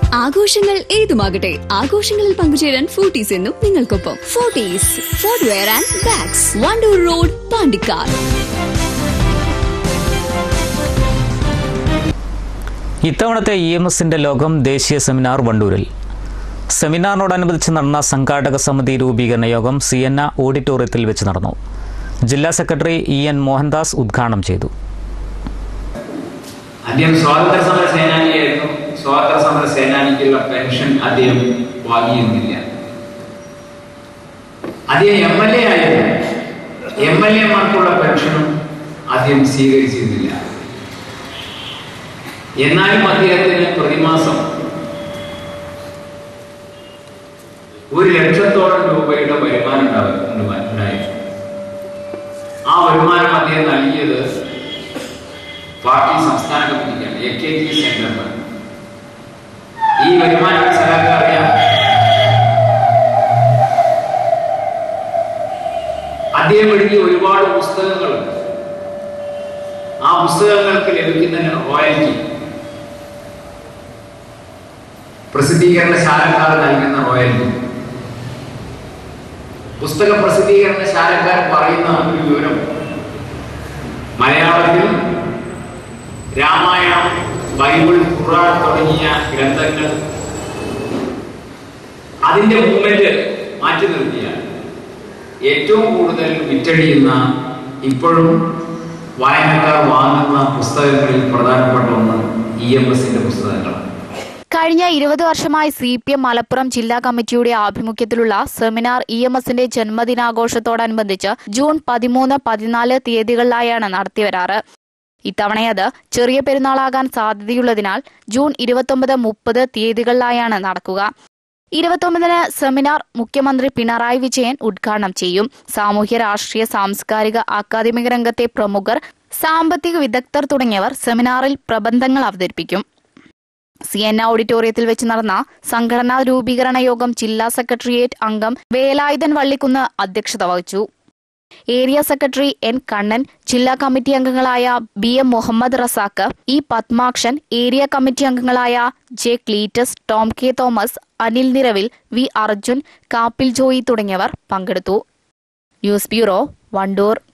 ആഘോഷങ്ങൾ ഏതുമാകട്ടെ ആഘോഷങ്ങളിൽ പങ്കുചേരാൻ ഫോർട്ടീസ് എന്നും നിങ്ങൾക്കൊപ്പം Forties footwear and bags Wandoor road Pandikkad ഇത്തവണത്തെ ഇ എം എസിന്റെ ലോകം ദേശീയ സെമിനാർ വണ്ടൂരിൽ സെമിനാറിനോടനുബന്ധിച്ച് നടന്ന സംഘാടക സമിതി രൂപീകരണ യോഗം സി എൻ ആ ഓഡിറ്റോറിയത്തിൽ വെച്ച് നടന്നു ജില്ലാ സെക്രട്ടറി ഇ എൻ മോഹൻദാസ് ഉദ്ഘാടനം ചെയ്തു അദ്ദേഹം സ്വാതന്ത്ര്യ സമര സേനാനിയായിരുന്നു സ്വാതന്ത്ര്യ സമര സേനാനിക്കുള്ള പെൻഷൻ അദ്ദേഹം വാങ്ങിയിരുന്നില്ല അദ്ദേഹം എം എൽ എ ആയിരുന്നു എം എൽ എമാർക്കുള്ള പെൻഷനും അദ്ദേഹം സ്വീകരിച്ചിരുന്നില്ല എന്നാലും അദ്ദേഹത്തിന് പ്രതിമാസം ഒരു ലക്ഷത്തോളം രൂപയുടെ വരുമാനം ഉണ്ടാവും- ഉണ്ടാ- ഉണ്ടായിരുന്നു ആ വരുമാനം അദ്ദേഹം നൽകിയത് പാർട്ടി സംസ്ഥാന കമ്മിറ്റിക്കാണ് എ കെ ജി സെന്ററിനാണ് ഈ വരുമാനം സഹാക്ക അറിയാം അദ്ദേഹം എഴുതിയ ഒരുപാട് പുസ്തകങ്ങളുണ്ട് ആ പുസ്തകങ്ങൾക്ക് ലഭിക്കുന്ന റോയൽറ്റി പ്രസിദ്ധീകരണശാലക്കാർ നൽകുന്ന റോയൽറ്റി പുസ്തക പ്രസിദ്ധീകരണശാലക്കാർ പറയുന്ന ഒരു വിവരം മലയാളത്തിൽ രാമായണം ബൈബിൾ ഖുർആൻ തുടങ്ങിയ ഗ്രന്ഥങ്ങൾ അതിന്റെ മൂവ്മെന്റ് മാറ്റി നിർത്തിയാൽ ഏറ്റവും കൂടുതൽ വിറ്റഴിയുന്ന ഇപ്പോഴും വായനക്കാർ വാങ്ങുന്ന പുസ്തകങ്ങളിൽ പ്രധാനപ്പെട്ട ഒന്ന് ഇ എം എസിന്റെ പുസ്തകങ്ങളാണ് കഴിഞ്ഞ ഇരുപത് വർഷമായി സി പി എം മലപ്പുറം ജില്ലാ കമ്മിറ്റിയുടെ ആഭിമുഖ്യത്തിലുള്ള സെമിനാർ ഇ എം എസിന്റെ ജന്മദിനാഘോഷത്തോടനുബന്ധിച്ച് ജൂൺ പതിമൂന്ന് പതിനാല് തീയതികളിലായാണ് നടത്തിവരാറ് ഇത്തവണയത് ചെറിയ പെരുന്നാളാകാൻ സാധ്യതയുള്ളതിനാൽ ജൂൺ ഇരുപത്തൊമ്പത് മുപ്പത് തീയതികളിലായാണ് നടക്കുക ഇരുപത്തൊമ്പതിന് സെമിനാർ മുഖ്യമന്ത്രി പിണറായി വിജയൻ ഉദ്ഘാടനം ചെയ്യും സാമൂഹ്യ രാഷ്ട്രീയ സാംസ്കാരിക അക്കാദമിക രംഗത്തെ പ്രമുഖർ സാമ്പത്തിക വിദഗ്ധർ തുടങ്ങിയവർ സെമിനാറിൽ പ്രബന്ധങ്ങൾ അവതരിപ്പിക്കും സി എൻ ഓഡിറ്റോറിയത്തിൽ വെച്ച് നടന്ന സംഘടനാ രൂപീകരണ യോഗം ജില്ലാ സെക്രട്ടേറിയറ്റ് അംഗം വേലായുധൻ വള്ളിക്കുന്ന് അധ്യക്ഷത വഹിച്ചു ഏരിയ സെക്രട്ടറി എൻ കണ്ണൻ ജില്ലാ കമ്മിറ്റി അംഗങ്ങളായ B M Muhammad Razak E Padmakshan area committee അംഗങ്ങളായ J Cleetus Tom K Thomas Anil Niravil V Arjun Kappil Joy തുടങ്ങിയവർ പങ്കെടുത്തു ന്യൂസ് ബ്യൂറോ വണ്ടൂർ